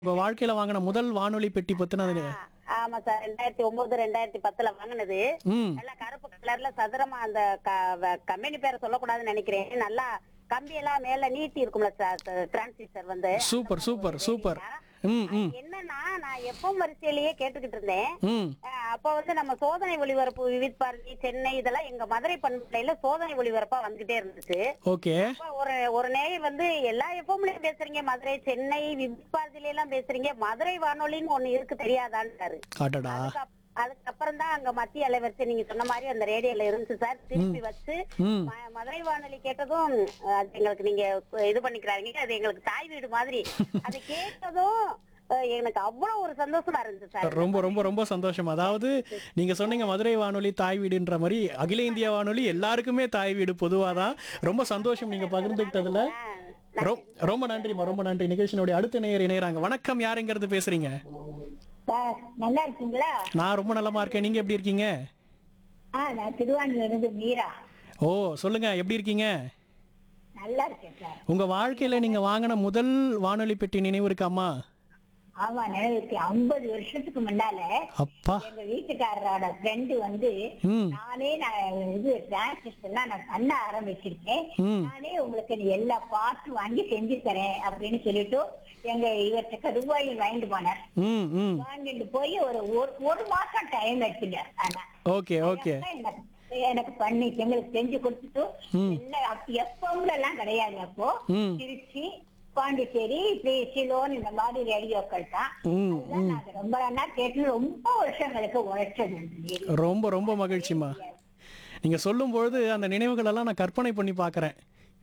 உங்க வாழ்க்கையில வாங்கின முதல் வானொலி பெட்டி பத்தினது ஆ, ஆமா சார் ரெண்டாயிரத்தி ஒன்பது ரெண்டாயிரத்தி பத்துல வாங்கினது ம் நல்லா கருப்பு கலர்ல சதுரமா அந்த கம்பெனி பேரை சொல்லக்கூடாதுன்னு நினைக்கிறேன் நல்லா கம்பி எல்லாம் மேல நீட்டி இருக்கும்ல சார் டிரான்சிஸ்டர் வந்து சூப்பர் சூப்பர் சூப்பர் ம் ம் என்னன்னா நான் எப்பவும் வரிசையிலேயே கேட்டுக்கிட்டு இருந்தேன் ம் அஹ் அப்ப வந்து நம்ம சோதனை ஒளிபரப்பு விவித் பாரதி சென்னை இதெல்லாம் எங்க மதுரை பண்பலையில சோதனை ஒளிபரப்பா வந்துகிட்டே இருந்துச்சு ஓகே அப்ப ஒரு ஒரு நேயர் வந்து எல்லா எப்பவும்லயும் பேசுறீங்க மதுரை சென்னை விவித் பாரதியில எல்லாம் பேசுறீங்க மதுரை வானொலின்னு ஒண்ணு இருக்கு தெரியாதான்ட்டாரு அடடா அதுக்கப்- அதுக்கப்புறம் தான் அங்க மத்திய அலைவரிசை நீங்க சொன்ன மாதிரி அந்த ரேடியோல இருந்துச்சு சார் திருப்பி வச்சு ம் ம- மதுரை வானொலி கேட்டதும் அஹ், அது எங்களுக்கு நீங்க இது பண்ணிக்கிறாங்க அது எங்களுக்கு தாய் வீடு மாதிரி அதை கேட்டதும் அஹ், எனக்கு அவ்வளவு ஒரு சந்தோஷமா இருந்துச்சு சார் ரொம்ப ரொம்ப ரொம்ப சந்தோஷம் அதாவது நீங்க சொன்னீங்க மதுரை வானொலி தாய் வீடுன்ற மாதிரி அகில இந்திய வானொலி எல்லாருக்குமே தாய் வீடு பொதுவாக தான் ரொம்ப சந்தோஷம் நீங்க பகிர்ந்துக்கிட்டதுல ரொ- ரொம்ப நன்றிம்மா ரொம்ப நன்றி நிகழ்ச்சியினுடைய அடுத்த நேயர் இணையறாங்க வணக்கம் யாருங்கிறது பேசுறீங்க சார் நல்லா இருக்கீங்களா நான் ரொம்ப நலமா இருக்கேன் நீங்க எப்படி இருக்கீங்க ஆ நான் திருவான்மையில இருந்து மீரா ஓ சொல்லுங்க எப்படி இருக்கீங்க நல்லா இருக்கேன் சார் உங்க வாழ்க்கையில நீங்க வாங்கின முதல் வானொலி பெட்டி நினைவு இருக்காமா ஆமா நினைவுக்கு ஐம்பது வருஷத்துக்கு முன்னால அப்பா எங்க வீட்டுக்காரரோட ஃப்ரெண்டு வந்து ம் நானே நான் இது டிரான்சிஸ்டர்லாம் நான் பண்ண ஆரம்பிச்சிருக்கேன் ம் நானே உங்களுக்கு நீ எல்லா பார்ட்டும் வாங்கி செஞ்சு தரேன் அப்படின்னு சொல்லிட்டு எங்க இவர்கிட்ட ரூபாய் வாங்கிட்டு போனார் ம் ம் வாங்கிட்டு போய் ஒரு ஒரு- ஒரு மாசம் டைம் எடுத்துங்க ஆனா ஓகே ஓகே எனக்கு எனக்கு பண்ணி எங்களுக்கு செஞ்சு கொடுத்துட்டு எல்லாம் அப்ப எப்பவும்ல எல்லாம் கிடையாது அப்போ ம் திருச்சி பாண்டிச்சேரி இப்படி சிலோன் இந்த மாதிரி ரேடியோக்கள் தான் ம் அதெல்லாம் நாங்க ரொம்ப நாளா கேட்டு ரொம்ப வருஷங்களுக்கு உழைச்சது அந்த radio. ரொம்ப ரொம்ப மகிழ்ச்சிமா நீங்க சொல்லும் பொழுது அந்த நினைவுகள் எல்லாம் நான் கற்பனை பண்ணி பார்க்கறேன்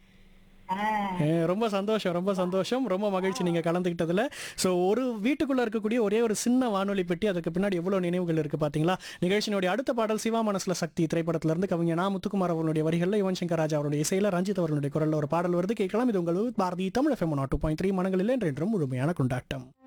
ஆஹ் ஏ, ரொம்ப சந்தோஷம் ரொம்ப சந்தோஷம் ரொம்ப மகிழ்ச்சி நீங்க கலந்துக்கிட்டதுல ஸோ ஒரு வீட்டுக்குள்ள இருக்கக்கூடிய ஒரே ஒரு சின்ன வானொலி பெட்டி அதுக்கு பின்னாடி எவ்வளவு நினைவுகள் இருக்கு பாத்தீங்களா நிகழ்ச்சியினுடைய அடுத்த பாடல் சிவா மனசுல சக்தி திரைப்படத்துல இருந்து கவிஞர் நா முத்துக்குமார் அவர்களுடைய வரிகள்ல யுவன் சங்கர் ராஜா அவருடைய இசையில ரஞ்சித் அவர்களுடைய குரல்ல ஒரு பாடல் வருது கேட்கலாம் இது உங்கள் பாரதி தமிழ் எஃப்எம் நாட்டு பாயிண்ட் த்ரீ மனங்களில் என்றென்றும் முழுமையான கொண்டாட்டம்